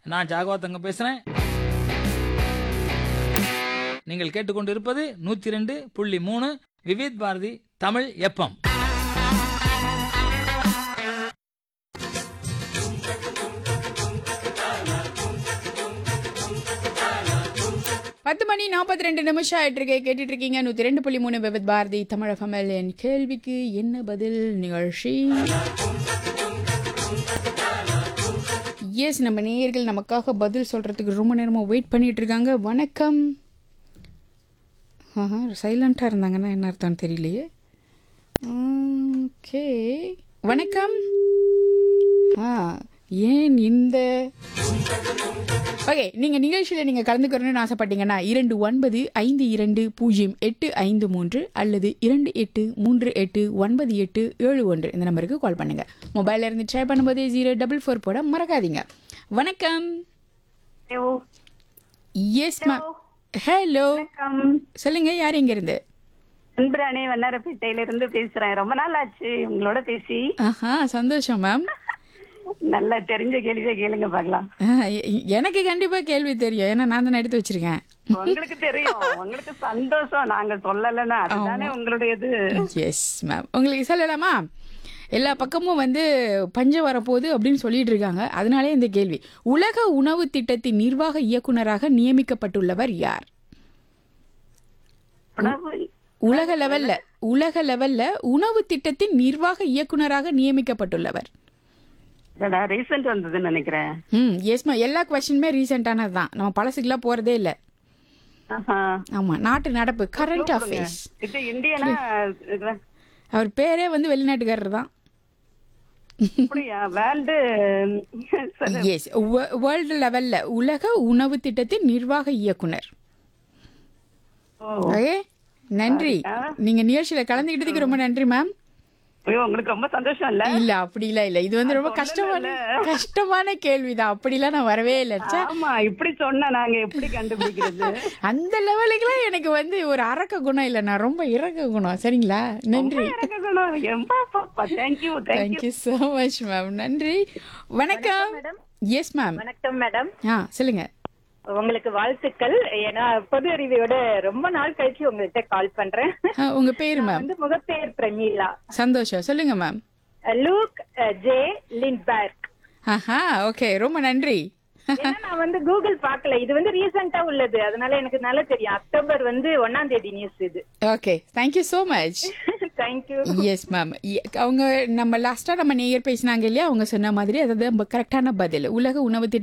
நான் ஜாகவாத்தங்க பேசுறேன் நீங்கள் கேட்டுக்கொண்டு இருப்பது நூத்தி ரெண்டு புள்ளி மூணு விவேத் பாரதி தமிழ் எப்பம் பத்து மணி நாற்பத்தி ரெண்டு நிமிஷம் ஆயிட்டு இருக்கு கேட்டுட்டு இருக்கீங்க நூத்தி ரெண்டு புள்ளி மூணு விவித் பாரதி தமிழகமல் என் கேள்விக்கு என்ன பதில் நிகழ்ச்சி எஸ் நம்ம நேயர்கள் நமக்காக பதில் சொல்றதுக்கு ரொம்ப நேரமா வெயிட் பண்ணிட்டு இருக்காங்க வணக்கம் ஆஹா சைலண்டாக இருந்தாங்கன்னா என்ன அர்த்தம்னு தெரியலையே ஓகே வணக்கம் ஆ ஏன் இந்த ஓகே நீங்கள் நிகழ்ச்சியில் நீங்கள் கலந்துக்கணும்னு ஆசைப்பட்டீங்கன்னா இரண்டு ஒன்பது ஐந்து இரண்டு பூஜ்ஜியம் எட்டு ஐந்து மூன்று அல்லது இரண்டு எட்டு மூன்று எட்டு ஒன்பது எட்டு ஏழு ஒன்று இந்த நம்பருக்கு கால் பண்ணுங்கள் மொபைலில் இருந்து ட்ரை பண்ணும்போது ஜீரோ டபுள் ஃபோர் போட மறக்காதீங்க வணக்கம் ஹலோ எஸ் மேம் ஹலோ வணக்கம் சொல்லுங்க யார் இங்க இருந்து அன்புராணி வண்ணாரப்பேட்டையில இருந்து பேசுறேன் ரொம்ப நாள் ஆச்சு உங்களோட பேசி ஆஹா சந்தோஷம் மேம் நல்லா தெரிஞ்ச கேள்வியை கேளுங்க பார்க்கலாம் எனக்கு கண்டிப்பா கேள்வி தெரியும் ஏன்னா நான் தானே எடுத்து வச்சிருக்கேன் உங்களுக்கு தெரியும் உங்களுக்கு சந்தோஷம் நாங்க சொல்லலைன்னா அதுதானே உங்களுடையது எஸ் மேம் உங்களுக்கு சொல்லலாமா எல்லா பக்கமும் வந்து பஞ்சம் வரப்போகுது அப்படின்னு சொல்லிட்டு இருக்காங்க அதனாலே இந்த கேள்வி உலக உணவு திட்டத்தின் நிர்வாக இயக்குனராக நியமிக்கப்பட்டுள்ளவர் யார் உணவு உலக லெவல்ல உலக லெவல்ல உணவு திட்டத்தின் நிர்வாக இயக்குனராக நியமிக்கப்பட்டுள்ளவர் ரீசெண்ட் வந்ததுன்னு நினைக்கிறேன் ம் எஸ்மா எல்லா கொஸ்டினுமே ரீசெண்டானது தான் நம்ம பழசுக்கெல்லாம் போறதே இல்லை ஆஹா. ஆமா நாட்டு நடப்பு கரண்ட் அஃபேர்ஸ் இது இந்தியனா இது அவர் பேரே வந்து வெளிநாட்டுக்காரர் தான் அப்படியா வேர்ல்டு எஸ் வேர்ல்டு லெவல்ல உலக உணவு திட்டத்தின் நிர்வாக இயக்குனர் ஓகே நன்றி நீங்க நிகழ்ச்சியில கலந்துக்கிட்டதுக்கு ரொம்ப நன்றி மேம் ஐயோ உங்களுக்கு ரொம்ப சந்தோஷம் இல்ல இல்ல அப்படிலாம் இல்ல இது வந்து ரொம்ப கஷ்டமான கஷ்டமான கேள்விதான் அப்படிலாம் நான் வரவே இல்லை ச்சே. ஆமா இப்படி சொன்னா நாங்க எப்படி கண்டுபிடிக்கிறது அந்த லெவலுக்குலாம் எனக்கு வந்து ஒரு அரக்க குணம் இல்ல நான் ரொம்ப இறக்க குணம் சரிங்களா நன்றி thank you thank you thank you so much ma'am நன்றி வணக்கம் எஸ் மேம் வணக்கம் மேடம் ஆ சொல்லுங்க உங்களுக்கு வாழ்த்துக்கள் ஏன்னா பொது அறிவையோட ரொம்ப நாள் கழிச்சு உங்கள்கிட்ட கால் பண்றேன் ஆ, உங்க பேரு மேம் வந்து முகப்பேர் பிரமீளா சந்தோஷம் சொல்லுங்க மேம் லூக் ஜே லிண்ட்பர்க் ஆஹா ஓகே ரொம்ப நன்றி ஏன்னா நான் வந்து கூகுள் பார்க்கல இது வந்து ரீசெண்டா உள்ளது அதனால எனக்கு நல்லா தெரியும் அக்டோபர் வந்து ஒன்னாம் தேதி நியூஸ் இது okay thank you so much thank you yes ma'am அவங்க நம்ம லாஸ்ட்டாக நம்ம நேயர் பேசினாங்க இல்லையா அவங்க சொன்ன மாதிரி அதாவது கரெக்டான பதில் உலக உணவு திட்டம்